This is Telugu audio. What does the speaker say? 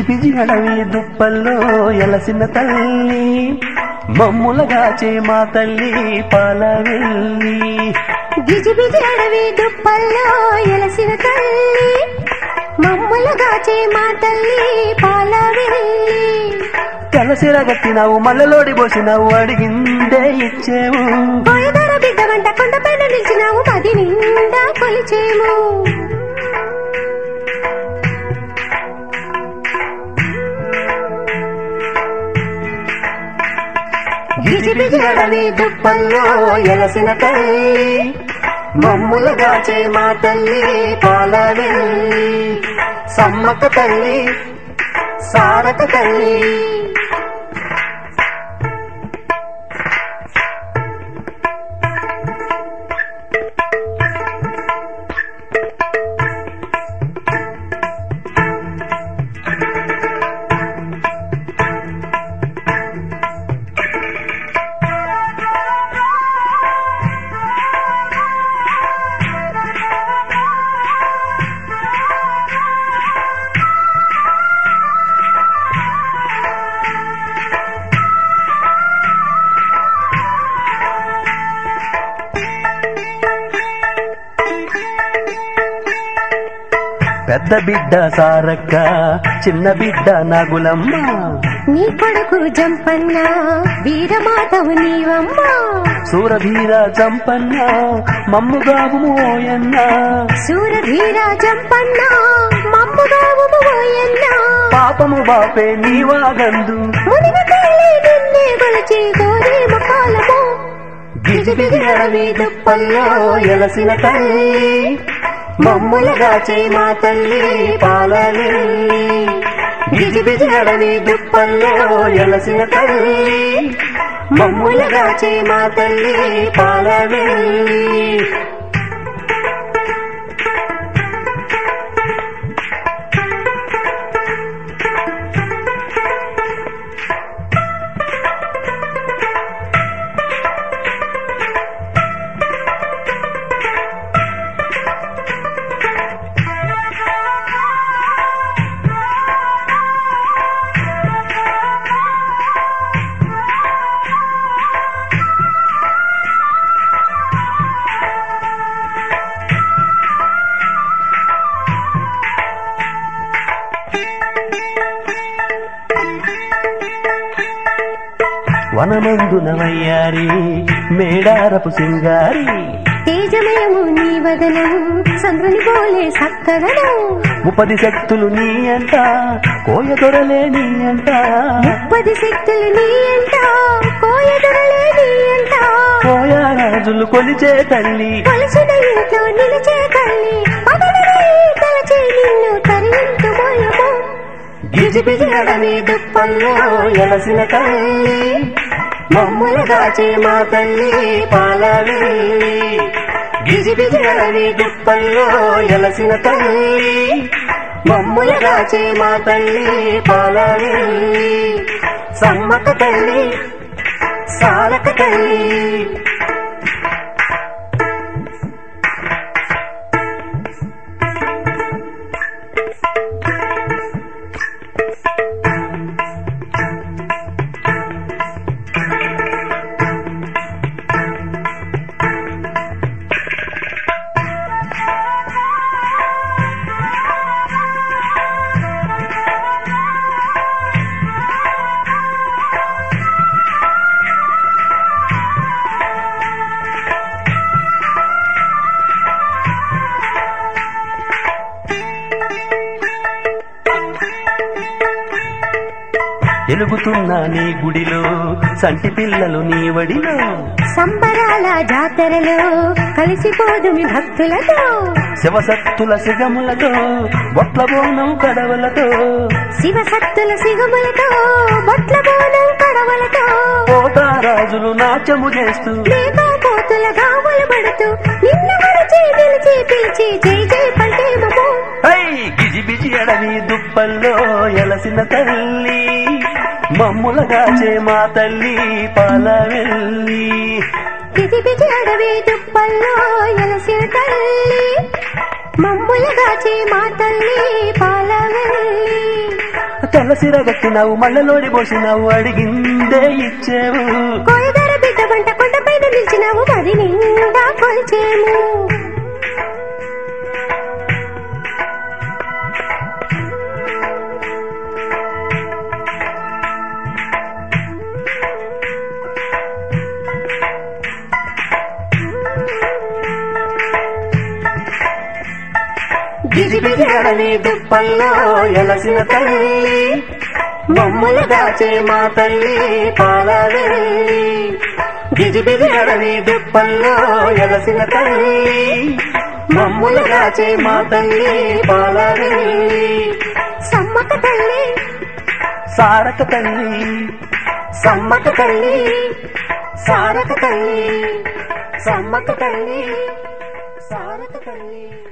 పిజి అడవి దుప్పల్లో ఎలసిన తల్లి మమ్ములగాచే మా తల్లి పాలవెల్లి గిజిబిజి అడవి దుప్పల్లో ఎలసిన తల్లి మమ్ములగాచే మా తల్లి పాలవెల్లి కలసిరగట్టినావు మల్లెలోడి పోసినావు అడిగిందే ఇచ్చేవు పోయదర బిడ్డ వంట కొండపైన నిలిచినావు పది నిండా కొలిచేము గిజిబిజి అడవి దుప్పల్లో ఎలసిన తల్లి మమ్ములగాచే మా తల్లి పాలవెల్లి సమ్మక్క తల్లి సారక తల్లి పెద్ద బిడ్డ సారక్క చిన్న బిడ్డ నాగులమ్మ నీ కొడుకు జంపన్న వీరమాతవు నీవమ్మ సూరధీర చంపన్న మమ్ముగాము మోయన్న సూరధీర జంపన్న మమ్ముగావు పోయన్న పాపము బాపే నీవాగందు మునిగ తల్లి నిన్నే కొలిచి గోరే మకాలము గిజిబిజి అడవి దుప్పల్లో ఎలసిన తల్లి మమ్ములగాచే మా తల్లి పాలవెల్లి గిజిబిజి అడవి దుప్పల్లో ఎలసిన తల్లి మమ్ములగాచే మా తల్లి పాలవెల్లి వనమందున వయ్యారి మేడారపు సింగారి తేజమేము నీ వదనం చంద్రుని పోలే సక్కదనం ముపది శక్తులు నీ అంట కోయ దొరలే నీ అంట ముప్పది శక్తులు నీ అంట కోయదొరలే నీ అంట కోయ రాజులు కొలిచే తల్లి కొలిసిన ఇంట్లో నిలిచే తల్లి పదవిని తలచి నిన్ను తరించు మోయము గిజిబిజి అడవి దుప్పల్లో ఎలసిన తల్లి మమ్ములగాచే మా తల్లి పాలవెల్లి గిజిబిజి అడవి దుప్పల్లో ఎలసిన తల్లి మమ్ములగాచే మా తల్లి పాలవెల్లి సమ్మక తల్లి సారక తల్లి ఎలుగుతున్న నీ గుడిలో సంటి పిల్లలు నీ వడిలో సంబరాల జాతరలో కలిసిపోదుమి భక్తులతో శివసత్తుల సిగములతో బొట్ల బోనం కడవలతో శివసత్తుల సిగములతో బొట్ల బోనం కడవలతో పోతారాజులు నాట్యము చేస్తూ మేకపోతుల గావులు పడుతూ నిన్ను మరచి నిలిచి పిలిచి జై జై పల్టేమము హై గిజిబిజి అడవి దుప్పల్లో ఎలసిన తల్లి మమ్ములగాచే మా తల్లి పాలవెల్లి పిచి పిచి అడవి దుప్పల్లో ఎలసిన తల్లి మమ్ములగాచి మా తల్లి పాలవెల్లి తెల్ల సిరగట్టినావు మళ్ళలోడి పోసినావు అడిగిందే ఇచ్చేవు కోయగార బిడ్డ వంట కొండపైన నిలిచినావు మరి నిండా కొలిచేము గిజిబిజి అడవి దుప్పల్లో ఎలసిన తల్లి మమ్ములు దాచే మా తల్లి పాలవెల్లి గిజిబిజి అడవి దుప్పల్లో ఎలసిన తల్లి మమ్ములు దాచే మా తల్లి పాలవెల్లి సమ్మక తల్లి సారక తల్లి సమ్మక తల్లి సారక తల్లి సమ్మక తల్లి సారక తల్లి